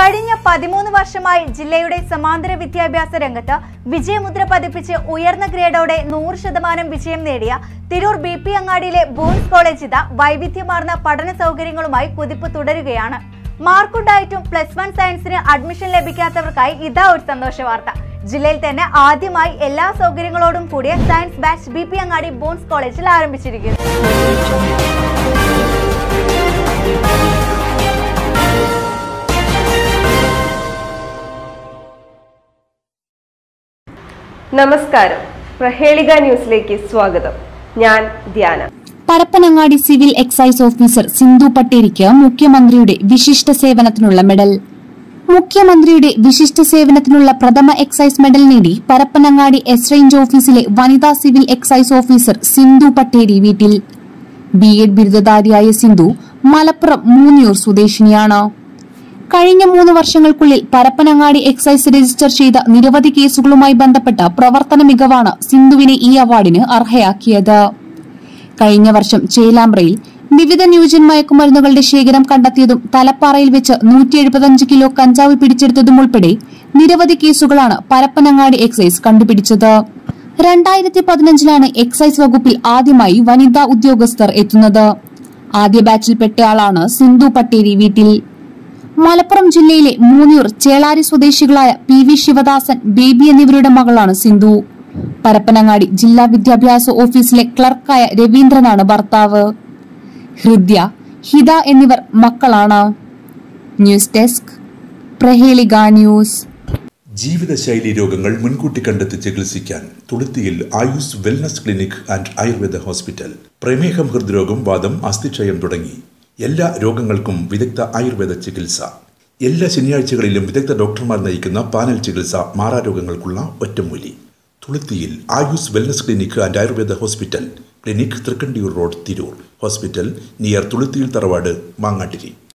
കഴിഞ്ഞ പതിമൂന്ന് വർഷമായി ജില്ലയുടെ സമാന്തര വിദ്യാഭ്യാസ രംഗത്ത് വിജയമുദ്ര പതിപ്പിച്ച് ഉയർന്ന ഗ്രേഡോടെ നൂറ് ശതമാനം വിജയം നേടിയ തിരൂർ ബി പി അങ്ങാടിയിലെ ബോയ്സ് കോളേജ് ഇത വൈവിധ്യമാർന്ന പഠന സൗകര്യങ്ങളുമായി കുതിപ്പ് തുടരുകയാണ് മാർക്കുണ്ടായിട്ടും പ്ലസ് വൺ സയൻസിന് അഡ്മിഷൻ ലഭിക്കാത്തവർക്കായി ഇതാ ഒരു സന്തോഷ വാർത്ത ജില്ലയിൽ തന്നെ ആദ്യമായി എല്ലാ സൗകര്യങ്ങളോടും കൂടിയ science batch B P Angadi boys കോളേജിൽ ആരംഭിച്ചിരിക്കുന്നു നമസ്കാരം പ്രഹേളിക ന്യൂസിലേക്ക് സ്വാഗതം ഞാൻ Dhyana Parappanangadi civil excise officer Sindhu പട്ടേരിക്ക് മുഖ്യമന്ത്രിയുടെ വിശിഷ്ട സേവനത്തിനുള്ള മെഡൽ മുഖ്യമന്ത്രിയുടെ വിശിഷ്ട സേവനത്തിനുള്ള പ്രഥമ എക്സൈസ് മെഡൽ നേടി പരപ്പനങ്ങാടി എസ് റേഞ്ച് ഓഫീസിലെ വനിതാ civil excise officer Sindhu Patteri വീട്ടിൽ ബി എഡ് ബിരുദധാരിയായ സിന്ധു മലപ്പുറം മൂന്നിയൂർ സ്വദേശിനിയാണ് കഴിഞ്ഞ മൂന്ന് വർഷങ്ങൾക്കുള്ളിൽ പരപ്പനങ്ങാടി എക്സൈസ് രജിസ്റ്റർ ചെയ്ത നിരവധി കേസുകളുമായി ബന്ധപ്പെട്ട പ്രവർത്തന മികവാണ് സിന്ധുവിനെ ഈ അവാർഡിന് അർഹയാക്കിയത് കഴിഞ്ഞ വർഷം ചേലാമ്പ്രയിൽ വിവിധ ന്യൂജൻ മയക്കുമരുന്നുകളുടെ ശേഖരം കണ്ടെത്തിയതും തലപ്പാറയിൽ വെച്ച് നൂറ്റി എഴുപത്തഞ്ച് കിലോ കഞ്ചാവ് പിടിച്ചെടുത്തതും ഉൾപ്പെടെ നിരവധി കേസുകളാണ് പരപ്പനങ്ങാടി എക്സൈസ് കണ്ടുപിടിച്ചത് രണ്ടായിരത്തി പതിനഞ്ചിലാണ് എക്സൈസ് വകുപ്പിൽ ആദ്യമായി വനിതാ ഉദ്യോഗസ്ഥർ എത്തുന്നത് ആദ്യ ബാച്ചിൽപ്പെട്ടയാളാണ് സിന്ധു പട്ടേരി വീട്ടിൽ മലപ്പുറം ജില്ലയിലെ മൂന്നിയൂർ ചേളാരി സ്വദേശികളായ പി വി ശിവദാസൻ ബേബി എന്നിവരുടെ മകളാണ് സിന്ധു പരപ്പനങ്ങാടി ജില്ലാ വിദ്യാഭ്യാസ ഓഫീസിലെ ക്ലർക്കായ രവീന്ദ്രനാണ് ഭർത്താവ് ഹൃദ്യ ഹിത എന്നിവർ മക്കളാണ് ന്യൂസ് ഡെസ്ക് പ്രഹേളിക ന്യൂസ് ജീവിതശൈലി രോഗങ്ങൾ മുൻകൂട്ടി കണ്ടെത്തി ചികിത്സിക്കാൻ തുളുത്തിയിൽ Ayus wellness clinic and Ayurveda hospital പ്രമേഹം ഹൃദ്രോഗം വാദം അസ്ഥിക്ഷയം തുടങ്ങി എല്ലാ രോഗങ്ങൾക്കും വിദഗ്ധ ആയുർവേദ ചികിത്സ എല്ലാ ശനിയാഴ്ചകളിലും വിദഗ്ധ ഡോക്ടർമാർ നയിക്കുന്ന പാനൽ ചികിത്സ മാറാരോഗങ്ങൾക്കുള്ള ഒറ്റമൂലി തുളുത്തിയിൽ Ayus wellness clinic and Ayurveda hospital clinic Thrikkandiyur road Tirur hospital near തുളുത്തിയിൽ തറവാട് മാങ്ങാട്ടിരി